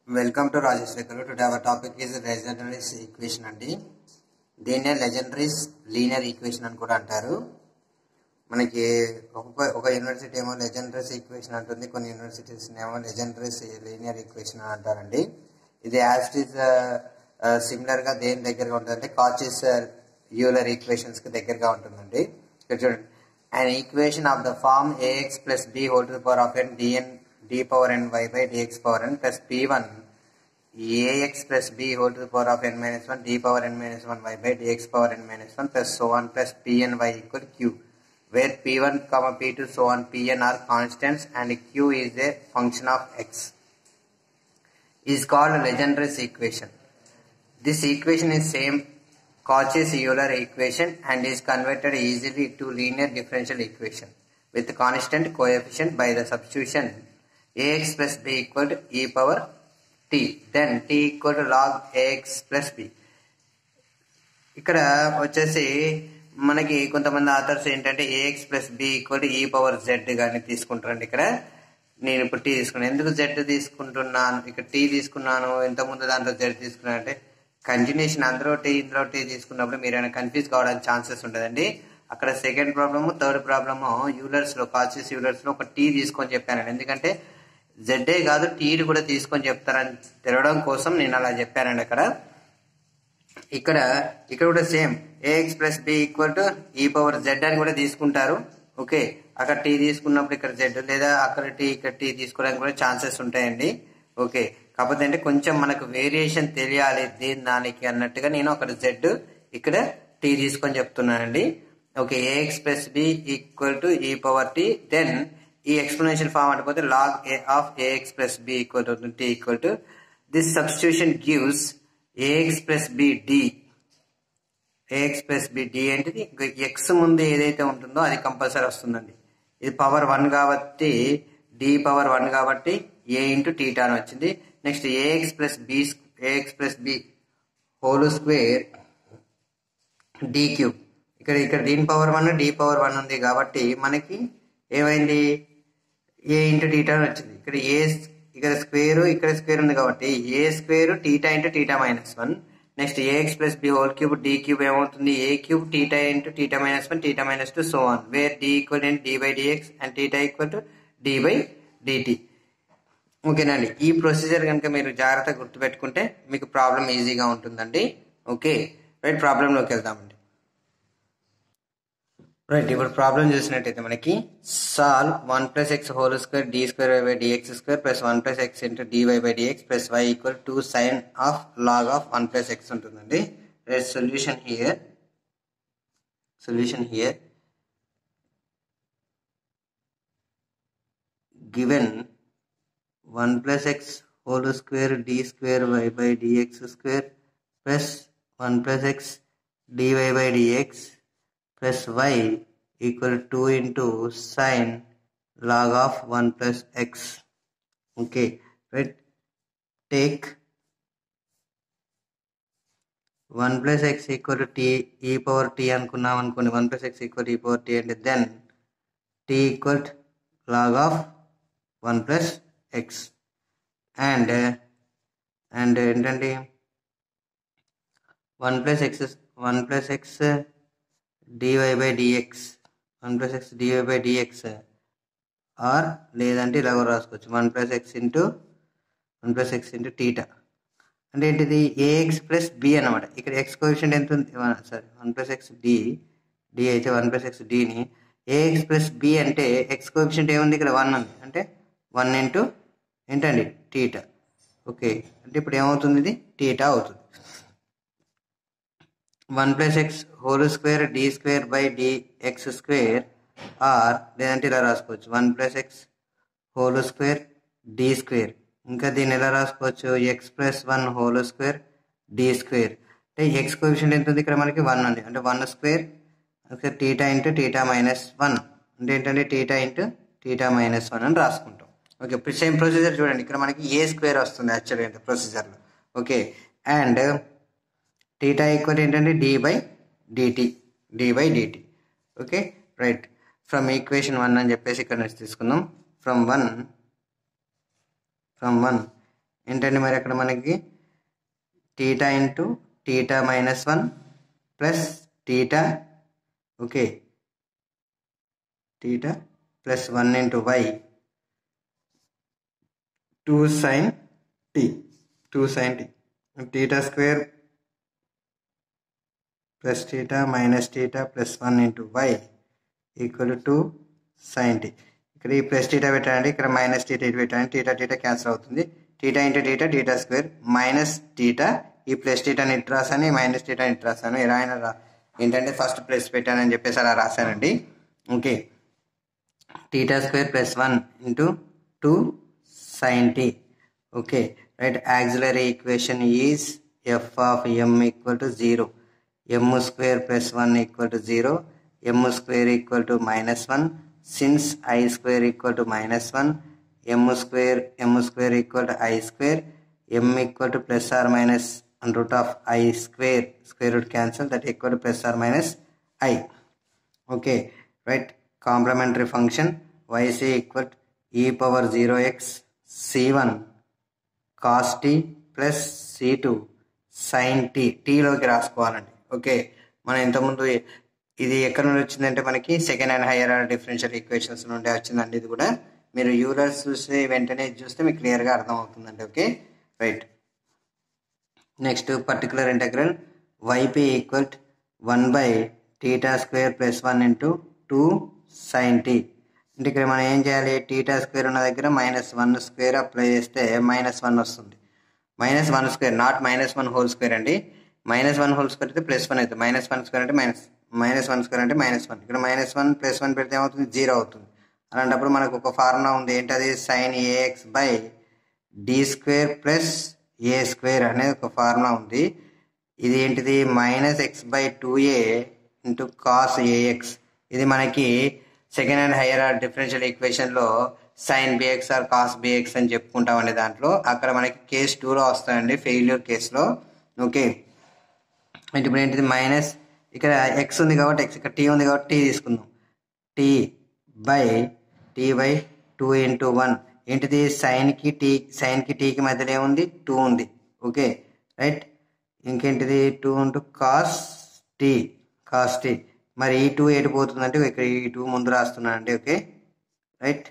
Welcome to Rajasekhar today our topic is Legendre's equation అండి దీన్నే legendaries linear equation అని కూడా అంటారు మనకి ఒక ఒక యూనివర్సిటీ ఏమో లెజెండరీస్ ఈక్వేషన్ అంటుంది కొన్ని యూనివర్సిటీస్ ఏమో లెజెండరీస్ లీనియర్ ఈక్వేషన్ అని అంటారండి ఇది యాజ్ ఇస్ సిమిలర్ గా దేని దగ్గరగా ఉంటుందంటే కాచిస్ యూలర్ ఈక్వేషన్స్ కి దగ్గరగా ఉంటుందండి ఇక్కడ చూడండి an equation of the form ax plus b whole to the power of n dn d power n y by dx power n plus p1 ax plus b whole to the power of n minus 1 d power n minus 1 y by dx power n minus 1 plus so on plus pn y equal q where p1 comma p2 so on pn are constants and q is a function of x is called Legendre's equation. This equation is same Cauchy-Euler equation and is converted easily to linear differential equation with constant coefficient by the substitution ax plus b equal to e power t. Then t equal to log ax plus b. ఇక్కడ వచ్చేసి మనకి కొంతమంది authors ఏంటంటే a x plus b equal e power z కానీ తీసుకుంటారండి ఇక్కడ నేను ఇప్పుడు టీ తీసుకున్నాను ఎందుకు జెడ్ తీసుకుంటున్నాను ఇక్కడ టీ తీసుకున్నాను ఇంతకుముందు దాంట్లో జెడ్ తీసుకున్నాను అంటే కంటిన్యూషన్ అందులో టీ ఇందులో టీ తీసుకున్నప్పుడు మీరు ఏమైనా కన్ఫ్యూజ్ కావడానికి ఛాన్సెస్ ఉంటుందండి అక్కడ second problem third problem Euler's లో కాచిస్ యూలర్స్ లో ఒక టీ తీసుకొని చెప్పానండి ఎందుకంటే జెడ్డే కాదు టీని కూడా తీసుకొని చెప్తారని తెలవడం కోసం నేను అలా చెప్పానండి అక్కడ ఇక్కడ ఇక్కడ కూడా same a x plus b equal to e power z అని కూడా తీసుకుంటారు ఓకే అక్కడ టీ తీసుకున్నప్పుడు ఇక్కడ జెడ్ లేదా అక్కడ టీ ఇక్కడ టీ తీసుకోవడానికి కూడా ఛాన్సెస్ ఉంటాయండి ఓకే కాకపోతే అంటే కొంచెం మనకు వేరియేషన్ తెలియాలి దేని దానికి అన్నట్టుగా నేను అక్కడ జెడ్ ఇక్కడ టీ తీసుకొని చెప్తున్నానండి okay a x plus b equal to e power t then e explanation form అంటే log a of a x plus b equal to t equal to this substitution gives a x plus b D a x plus b D అంటే x ముందు ఏదైతే ఉంటుందో అది compulsory వస్తుందండి ఇది power one కాబట్టి D power one కాబట్టి ఏ ఇంటూ టీటా అని వచ్చింది next a x plus b a x plus b whole square D cube ఇక్కడ ఇక్కడ దీని power one D power one ఉంది కాబట్టి మనకి ఏమైంది ఏ ఇంటూ టీటా అని వచ్చింది ఇక్కడ ఏ ఇక్కడ స్క్వేర్ ఇక్కడ స్క్వేర్ ఉంది కాబట్టి a square theta into theta minus one next a x plus b whole cube D cube ఏమవుతుంది a cube theta into theta minus one theta minus two so one where D equal and D by d x and theta equal to D by d t ఓకేనండి ఈ procedure కనుక మీరు జాగ్రత్తగా గుర్తుపెట్టుకుంటే మీకు problem ఈజీగా ఉంటుందండి ఓకే రైట్ ప్రాబ్లంలోకి వెళ్దామండి రైట్ ఇప్పుడు ప్రాబ్లం చూసినట్టయితే మనకి solve one plus x whole square D square y by d x square plus one plus x into d y by d x plus y equal two sine of log of one plus x ఉంటుందండి right solution here solution here given one plus x whole square D square y by d x square plus one plus x d y by d x plus y equal 2 into sine log of 1 plus x okay right take 1 plus x equal to t e power t అనుకున్నాం అనుకోండి 1 plus x equal to e power t అంటే then t equal to log of 1 plus x and and ఏంటండి 1 plus x 1 plus x dy by d x one plus x d y by d x or లేదంటే ఇలా కూడా రాసుకోవచ్చు one plus x into one plus x into theta అంటే ఏంటిది AX plus B అనమాట ఇక్కడ X coefficient ఎంత ఉంది sorry one plus x D D అయితే వన్ ప్లస్ ఎక్స్ డిని ఏఎక్స్ ప్లస్ బి అంటే ఎక్స్ కోఎఫిషియంట్ ఏముంది ఇక్కడ వన్ ఉంది అంటే వన్ ఇంటూ ఏంటండి టీటా ఓకే అంటే ఇప్పుడు ఏమవుతుంది ఇది టీటా అవుతుంది one plus x whole square D square by D x square or లేదంటే ఇలా రాసుకోవచ్చు one plus x whole square D square ఇంకా దీన్ని ఎలా రాసుకోవచ్చు x plus one whole square D square అంటే ఎక్స్ కోవిషన్ ఎంత ఉంది ఇక్కడ మనకి వన్ ఉంది అంటే one square theta into theta minus one అంటే ఏంటంటే theta into theta minus one అని రాసుకుంటాం ఓకే ఇప్పుడు సేమ్ ప్రొసీజర్ చూడండి ఇక్కడ మనకి ఏ స్క్వేర్ వస్తుంది యాక్చువల్గా ప్రొసీజర్లో ఓకే అండ్ టీటా ఈక్వల్ ఏంటంటే D by d t D by d t okay right from equation one అని చెప్పేసి ఇక్కడ నుంచి తీసుకుందాం ఫ్రమ్ వన్ ఫ్రమ్ వన్ ఏంటండి మరి అక్కడ మనకి theta into theta minus one plus theta okay theta plus one into y two sine t two sine t theta square plus theta minus theta plus one into y equal to sine t ఇక్కడ ఈ plus theta పెట్టండి ఇక్కడ minus theta ఇటు పెట్టండి theta theta cancel అవుతుంది theta into theta theta square minus theta ఈ plus టీటాని ఇటు రాసాను మైనస్ టీటాని ఇటు రాసాను ఎలా అయినా రా ఏంటంటే ఫస్ట్ ప్లస్ పెట్టానని చెప్పేసి అలా రాశానండి okay theta square plus one into two sine t okay right auxiliary equation is f of m equal to zero m square plus one equal to zero m square equal to minus one since i square equal to minus one m square m square equal to i square m equal to plus or minus and root of i square square root cancel that equal to plus or minus i okay right complementary function y c equal e power zero x c one cos t plus c two sine t టీలోకి రాసుకోవాలండి okay మనం ఇంతకుముందు ఇది ఎక్కడ నుండి వచ్చిందంటే మనకి second and higher order differential equations నుండి వచ్చిందండి ఇది కూడా మీరు యూలర్స్ చూస్తే వెంటనే ఇది చూస్తే మీకు క్లియర్గా అర్థం అవుతుందండి okay right next particular integral y p equal one by theta square plus one into two sine t అంటే ఇక్కడ మనం ఏం చేయాలి టీటా స్క్వేర్ ఉన్న దగ్గర మైనస్ వన్ స్క్వేర్ అప్లై చేస్తే మైనస్ వన్ వస్తుంది minus one square not minus one whole square అండి మైనస్ వన్ హోల్ స్క్వేర్ అయితే ప్లస్ వన్ అవుతుంది మైనస్ వన్ స్క్వేర్ అంటే మైనస్ మైనస్ వన్ స్క్వేర్ అంటే మైనస్ వన్ ఇక్కడ మైనస్ వన్ ప్లస్ వన్ పెడితే ఏమవుతుంది జీరో అవుతుంది అలాంటప్పుడు మనకు ఒక ఫార్ములా ఉంది ఏంటది sine a x by D square plus a square అనేది ఒక ఫార్ములా ఉంది ఇది ఏంటిది minus x by two a into cos a x ఇది మనకి సెకండ్ అండ్ హైయర్ ఆర్ డిఫరెన్షియల్ ఈక్వేషన్లో sine b x or cos b x అని చెప్పుకుంటామండి దాంట్లో అక్కడ మనకి కేస్ టూలో వస్తాయండి ఫెయిల్యూర్ కేసులో ఓకే అంటే ఇప్పుడు ఏంటిది మైనస్ ఇక్కడ ఎక్స్ ఉంది కాబట్టి ఎక్స్ ఇక్కడ టీ ఉంది కాబట్టి టీ తీసుకుందాం t by t by two into one ఏంటిది సైన్కి టీ సైన్కి టీకి మధ్యలో ఏముంది టూ ఉంది ఓకే రైట్ ఇంకేంటిది two into cos t cos t మరి ఈ టూ ఎటు పోతుందంటే ఇక్కడ ఈ టూ ముందు రాస్తున్నాను అండి ఓకే రైట్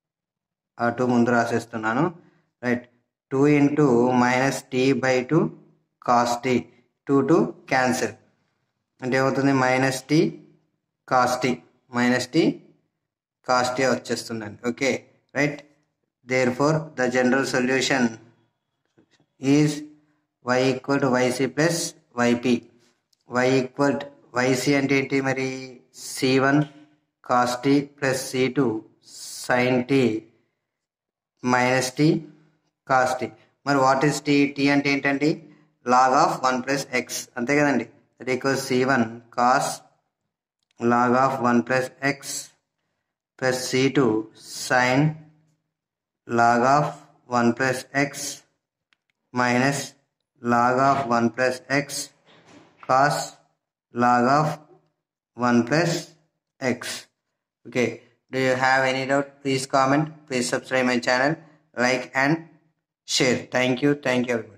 ఆ టూ ముందు రాసేస్తున్నాను right two into minus t by two cos t two two cancel అంటే ఏమవుతుంది minus t cos t minus t cos t వచ్చేస్తుందండి okay right therefore the general solution is y equal to y c plus y p y equal y c అంటే ఏంటి మరి c one cos t plus c two sine t minus t cos t మరి what is t t అంటే ఏంటండి log of one plus x అంతే కదండి that equal c one cos log of one plus x plus c two sine log of one plus x minus log of one plus x cos log of 1 plus x okay do you have any doubt please comment please subscribe my channel like and share thank you thank you everybody